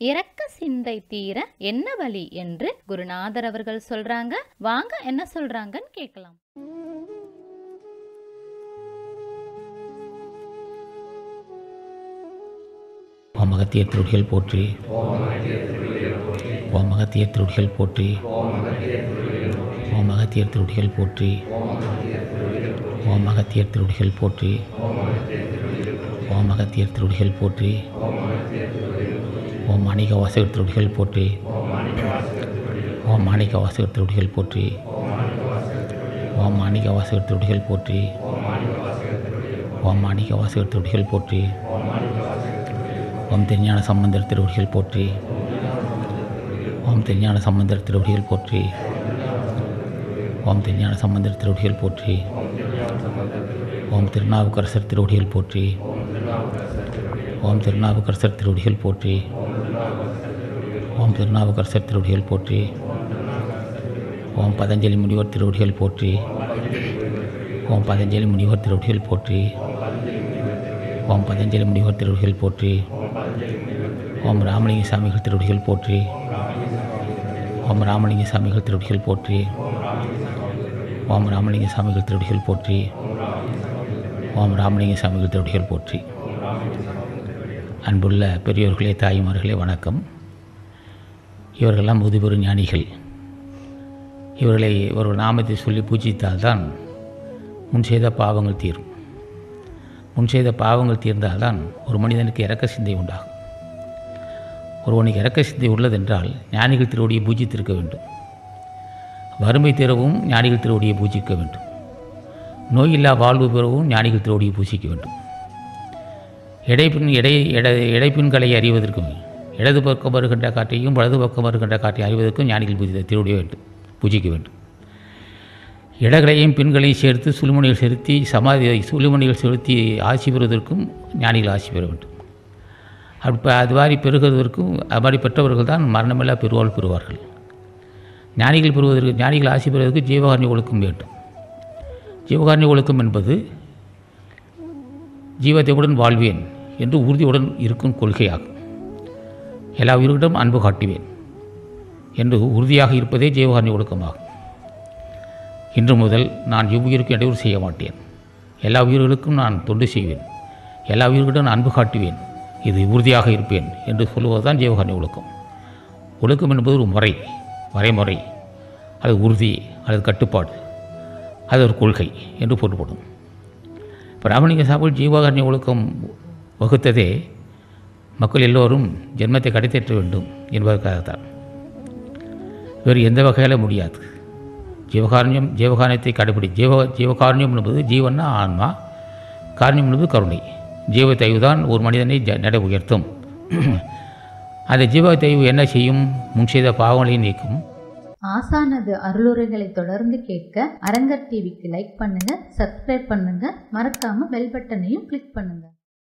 இரக்க சிந்தை தீர என்ன வழி என்று குருநாதர் அவர்கள் சொல்றாங்க வாங்க என்ன சொல்றாங்கன்னு கேட்கலாம் ஓம் அகத்திய திருடிகள் போற்றி ஓம் அகத்திய திருடிகள் போற்றி ஓம் அகத்திய திருடிகள் போற்றி ஓம் அகத்திய திருடிகள் போற்றி ஓம் அகத்திய திருடிகள் போற்றி ஓம் மாணிக வாசகர் திருடிகள் போற்றி ஓம் மாணிக வாசகர் திருடிகள் போற்றி ஓம் மாணிக வாசகர் திருடிகள் போற்றி ஓம் மாணிக வாசகர் திருடிகள் போற்றி ஓம் திருஞான சம்பந்தர் திருவடிகள் போற்றி ஓம் திருஞான சம்பந்தர் திருவடிகள் போற்றி ஓம் திருஞான சம்பந்தர் திருவடிகள் போற்றி ஓம் திருநாவுக்கரசர் திருவடிகள் போற்றி ஓம் திருநாவுக்கரசர் திருவடிகள் போற்றி ஓம் திருநாவுக்கரசர் திருவடிகள் போற்றி ஓம் பதஞ்சலி முனிவர் திருவடிகள் போற்றி ஓம் பதஞ்சலி முனிவர் திருவடிகள் போற்றி ஓம் பதஞ்சலி முனிவர் திருவடிகள் போற்றி ஓம் ராமலிங்க சாமிகள் திருவடிகள் போற்றி ஓம் ராமலிங்க சாமிகள் திருவடிகள் போற்றி ஓம் ராமலிங்க சாமிகள் திருவடிகள் போற்றி ஓம் ராமலிங்க சாமிகள் திருவடிகள் போற்றி அன்புள்ள பெரியோர்களே தாய்மார்களே வணக்கம் இவர்களெல்லாம் முதுபெரு ஞானிகள் இவர்களை ஒரு நாமத்தை சொல்லி பூஜித்தால்தான் முன் செய்த பாவங்கள் தீரும் முன் செய்த பாவங்கள் தீர்ந்தால்தான் ஒரு மனிதனுக்கு இறக்க சிந்தை உண்டாகும் ஒருவனுக்கு இறக்க சிந்தை உள்ளதென்றால் ஞானிகள் திருவடியை பூஜித்திருக்க வேண்டும் வறுமை தீரவும் ஞானிகள் திருவடியை பூஜிக்க வேண்டும் நோயில்லா வாழ்வு பெறவும் ஞானிகள் திருவடியை பூஜிக்க வேண்டும் இடைப்பின் இடை எடை இடைப்பின்களை அறிவதற்கும் இடது பக்கம் வருகின்ற காற்றையும் வலது பக்கம் வருகின்ற காற்றை அறிவதற்கும் ஞானிகள் பூஜித்த திருவடிய வேண்டும் பூஜிக்க வேண்டும் இடங்களையும் பெண்களையும் சேர்த்து சுழுமணிகள் செலுத்தி சமாதி சுழுமணிகள் செலுத்தி ஆட்சி பெறுவதற்கும் ஞானிகள் ஆட்சி பெற வேண்டும் அப்போ அது மாதிரி பெறுகிறதற்கும் அது மாதிரி பெற்றவர்கள் தான் மரணமில்லா பெருவாள் பெறுவார்கள் ஞானிகள் பெறுவதற்கு ஞானிகள் ஆட்சி பெறுவதற்கு ஜீவகாரணி ஒழுக்கம் வேண்டும் ஜீவகாரணி ஒழுக்கம் என்பது ஜீவத்தையுடன் வாழ்வேன் என்று உறுதியுடன் இருக்கும் கொள்கையாகும் எல்லா உயிர்களிடம் அன்பு காட்டுவேன் என்று உறுதியாக இருப்பதே ஜீவகாரணி ஒழுக்கமாகும் இன்று முதல் நான் எவ்வுயிருக்கு இடையூறு செய்ய மாட்டேன் எல்லா உயிர்களுக்கும் நான் தொண்டு செய்வேன் எல்லா உயிர்களிடம் நான் அன்பு காட்டுவேன் இது உறுதியாக இருப்பேன் என்று சொல்லுவதுதான் ஜீவகாரணி ஒழுக்கம் ஒழுக்கம் என்பது ஒரு முறை வரைமுறை அது உறுதி அல்லது கட்டுப்பாடு அது ஒரு கொள்கை என்று பொருள்படும் இப்போ ராமலிங்க சாப்பிள் ஜீவகாரணி ஒழுக்கம் வகுத்ததே மக்கள் எல்லோரும் ஜென்மத்தை கடைத்தேற்ற வேண்டும் என்பதற்காகத்தான் வேறு எந்த வகையில் முடியாது ஜீவகாரண்யம் ஜீவகாரண்யத்தை கடைபிடி ஜீவ ஜீவகாரண்யம் என்பது ஜீவன்னா ஆன்மா காரண்யம் என்பது கருணை ஜீவ தெய்வு தான் ஒரு மனிதனை ஜ நடை உயர்த்தும் அந்த ஜீவ தெய்வு என்ன செய்யும் முன் செய்த பாவங்களை நீக்கும் ஆசானது அருளுரைகளை தொடர்ந்து கேட்க அரங்கர் டிவிக்கு லைக் பண்ணுங்க சப்ஸ்கிரைப் பண்ணுங்க மறக்காம பெல் பட்டனையும் கிளிக் பண்ணுங்க